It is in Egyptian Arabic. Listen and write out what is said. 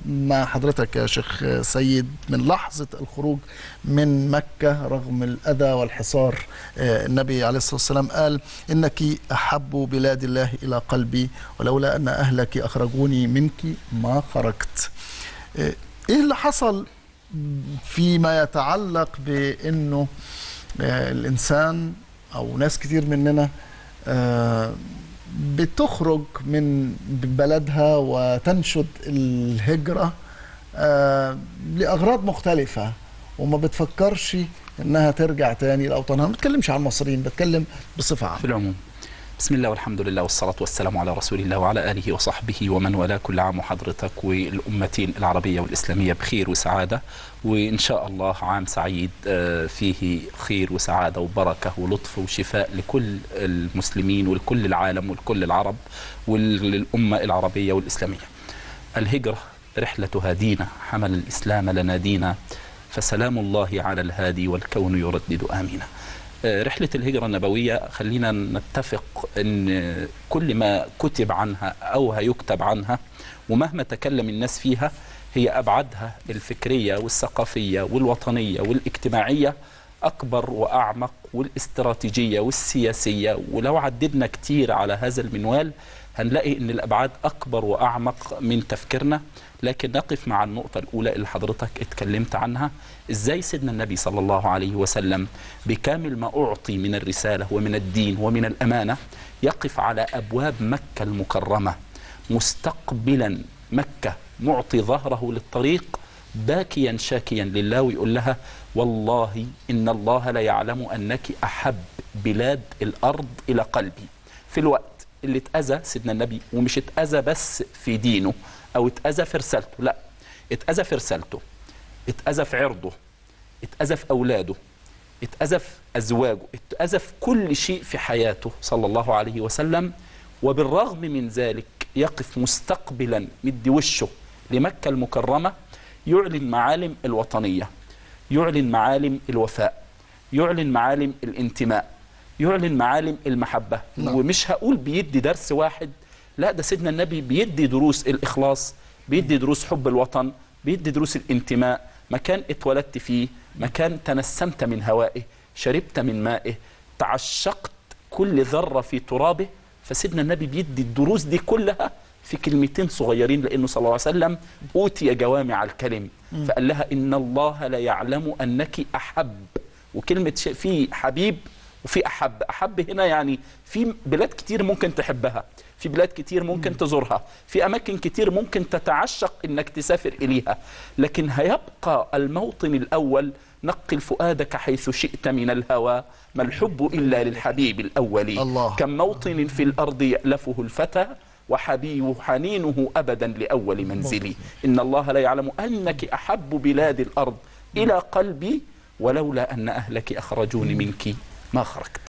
مع حضرتك يا شيخ سيد من لحظة الخروج من مكة رغم الأذى والحصار آه، النبي عليه الصلاة والسلام قال إنك أحب بلاد الله إلى قلبي ولولا أن أهلك أخرجوني منك ما خرجت آه، إيه اللي حصل فيما يتعلق بأنه آه، الإنسان أو ناس كتير مننا آه، بتخرج من بلدها وتنشد الهجرة آه، لأغراض مختلفة وما بتفكرش إنها ترجع تاني لأوطانها ما بتكلمش عن المصريين بتكلم بصفة عامة في العموم بسم الله والحمد لله والصلاة والسلام على رسول الله وعلى آله وصحبه ومن والاه كل عام وحضرتك والأمتين العربية والإسلامية بخير وسعادة وإن شاء الله عام سعيد آه، فيه خير وسعادة وبركة ولطف وشفاء لكل المسلمين ولكل العالم ولكل العرب وللأمة العربية والإسلامية الهجرة رحلتها دينا حمل الإسلام لنا دينا فسلام الله على الهادي والكون يردد آمينا آه، رحلة الهجرة النبوية خلينا نتفق أن كل ما كتب عنها أو هيكتب عنها ومهما تكلم الناس فيها هي أبعادها الفكرية والثقافية والوطنية والاجتماعية أكبر وأعمق والاستراتيجية والسياسية ولو عددنا كتير على هذا المنوال هنلاقي أن الأبعاد أكبر وأعمق من تفكيرنا لكن نقف مع النقطة الأولى اللي حضرتك اتكلمت عنها إزاي سيدنا النبي صلى الله عليه وسلم بكامل ما أعطي من الرسالة ومن الدين ومن الأمانة يقف على أبواب مكة المكرمة مستقبلا مكة معطي ظهره للطريق باكيا شاكيا لله ويقول لها والله إن الله لا يعلم أنك أحب بلاد الأرض إلى قلبي في الوقت اللي اتأذى سيدنا النبي ومش اتأذى بس في دينه أو اتأذى في رسالته لا اتأذى في رسالته اتأذى في عرضه اتأذى في أولاده اتأذى في أزواجه اتأذى في كل شيء في حياته صلى الله عليه وسلم وبالرغم من ذلك يقف مستقبلا مدي وشه لمكة المكرمة يعلن معالم الوطنية يعلن معالم الوفاء يعلن معالم الانتماء يعلن معالم المحبة نعم. ومش هقول بيدي درس واحد لا ده سيدنا النبي بيدي دروس الإخلاص بيدي دروس حب الوطن بيدي دروس الانتماء مكان اتولدت فيه مكان تنسمت من هوائه شربت من مائه تعشقت كل ذرة في ترابه فسيدنا النبي بيدي الدروس دي كلها في كلمتين صغيرين لأنه صلى الله عليه وسلم أوتي جوامع الكلم فقال لها إن الله لا يعلم أنك أحب وكلمة شيء في حبيب وفي أحب أحب هنا يعني في بلاد كتير ممكن تحبها في بلاد كتير ممكن تزورها في أماكن كتير ممكن تتعشق إنك تسافر إليها لكن هيبقى الموطن الأول نقل فؤادك حيث شئت من الهوى ما الحب إلا للحبيب الأول الله. كم موطن في الأرض يألفه الفتى وحبيب حنينه أبدا لأول منزلي إن الله لا يعلم أنك أحب بلاد الأرض إلى قلبي ولولا أن أهلك أخرجوني منك ما خرجت